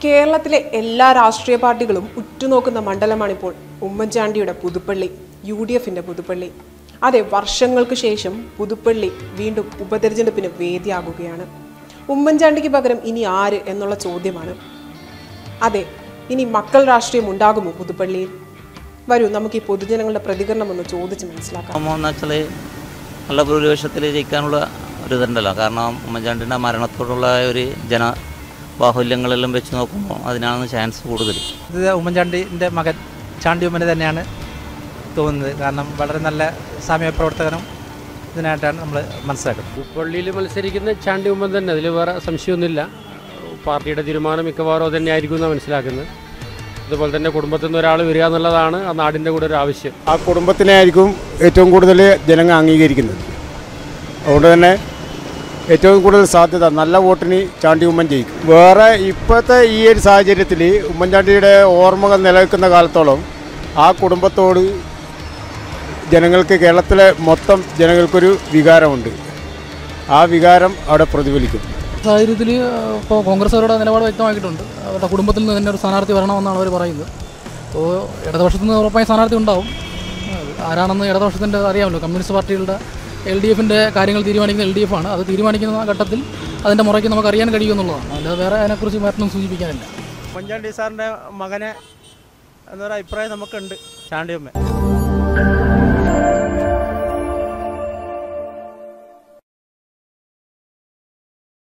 കേരളത്തിലെ എല്ലാ രാഷ്ട്രീയ പാർട്ടികളും ഉറ്റുനോക്കുന്ന മണ്ഡലമാണിപ്പോൾ ഉമ്മൻചാണ്ടിയുടെ പുതുപ്പള്ളി യു ഡി എഫിന്റെ പുതുപ്പള്ളി അതെ വർഷങ്ങൾക്ക് ശേഷം പുതുപ്പള്ളി വീണ്ടും ഉപതെരഞ്ഞെടുപ്പിന് വേദിയാകുകയാണ് ഉമ്മൻചാണ്ടിക്ക് പകരം ഇനി ആര് എന്നുള്ള ചോദ്യമാണ് അതെ ഇനി മക്കൾ രാഷ്ട്രീയം ഉണ്ടാകുമോ പുതുപ്പള്ളിയിൽ വരൂ നമുക്ക് ഈ പൊതുജനങ്ങളുടെ പ്രതികരണം ഒന്ന് ചോദിച്ച് മനസ്സിലാക്കാം എന്ന് വെച്ചാൽ നല്ല ഭൂരിപക്ഷത്തിൽ ജയിക്കാനുള്ള ഒരു ഇതുണ്ടല്ലോ കാരണം ഉമ്മൻചാണ്ടിൻ്റെ മരണത്തോടുള്ള ഒരു ജന ബാഹുല്യങ്ങളെല്ലാം വെച്ച് നോക്കുമ്പോൾ അതിനാണ് ചാൻസ് കൂടുതൽ ഇത് ഉമ്മൻചാണ്ടിൻ്റെ മകൻ ചാണ്ടി ഉമ്മന് തന്നെയാണ് തോന്നുന്നത് കാരണം വളരെ നല്ല സാമ്യ പ്രവർത്തകനും ഇതിനായിട്ടാണ് നമ്മൾ മനസ്സിലാക്കുന്നത് പള്ളിയിൽ മത്സരിക്കുന്ന ചാണ്ടി ഉമ്മൻ തന്നെ അതിൽ വേറെ സംശയമൊന്നുമില്ല പാർട്ടിയുടെ തീരുമാനം മിക്കവാറും അത് തന്നെയായിരിക്കും എന്നാണ് മനസ്സിലാക്കുന്നത് അതുപോലെ തന്നെ കുടുംബത്തിൽ നിന്ന് ഒരാൾ വരിക എന്നുള്ളതാണ് ആ നാടിൻ്റെ കൂടെ ഒരു ആവശ്യം ആ കുടുംബത്തിനെ ആയിരിക്കും ഏറ്റവും കൂടുതൽ ജനങ്ങൾ അംഗീകരിക്കുന്നത് അതുകൊണ്ട് തന്നെ ഏറ്റവും കൂടുതൽ സാധ്യത നല്ല വോട്ടിന് ചാണ്ടി ഉമ്മൻ ജയിക്കും വേറെ ഇപ്പോഴത്തെ ഈ ഒരു സാഹചര്യത്തിൽ ഉമ്മൻചാണ്ടിയുടെ ഓർമ്മകൾ നിലനിൽക്കുന്ന കാലത്തോളം ആ കുടുംബത്തോട് ജനങ്ങൾക്ക് കേരളത്തിലെ മൊത്തം ജനങ്ങൾക്കൊരു വികാരമുണ്ട് ആ വികാരം അവിടെ പ്രതിഫലിക്കും സാഹചര്യത്തിൽ ഇപ്പോൾ കോൺഗ്രസ് അവരുടെ നിലപാട് വ്യക്തമാക്കിയിട്ടുണ്ട് അവരുടെ കുടുംബത്തിൽ നിന്ന് തന്നെ ഒരു സ്ഥാനാർത്ഥി വരണമെന്നാണ് അവർ പറയുന്നത് അപ്പോൾ ഇടതുപക്ഷത്ത് നിന്ന് ഉറപ്പായി സ്ഥാനാർത്ഥി ഉണ്ടാവും അത് ആരാണെന്ന് ഇടതുപക്ഷത്തിൻ്റെ അറിയാമല്ലോ കമ്മ്യൂണിസ്റ്റ് പാർട്ടികളുടെ എൽ ഡി എഫിൻ്റെ കാര്യങ്ങൾ തീരുമാനിക്കുന്ന എൽ ഡി എഫ് ആണ് അത് തീരുമാനിക്കുന്ന ഘട്ടത്തിൽ അതിൻ്റെ മുറയ്ക്ക് നമുക്ക് അറിയാൻ കഴിയുമെന്നുള്ളതാണ് അല്ലാതെ വേറെ അതിനെക്കുറിച്ച് മറ്റൊന്നും സൂചിപ്പിക്കാനില്ല ഉമ്മൻചാണ്ടി സാറിൻ്റെ മകനെ എന്നൊരു അഭിപ്രായം നമുക്കുണ്ട് ചാണ്ടി ഉമ്മ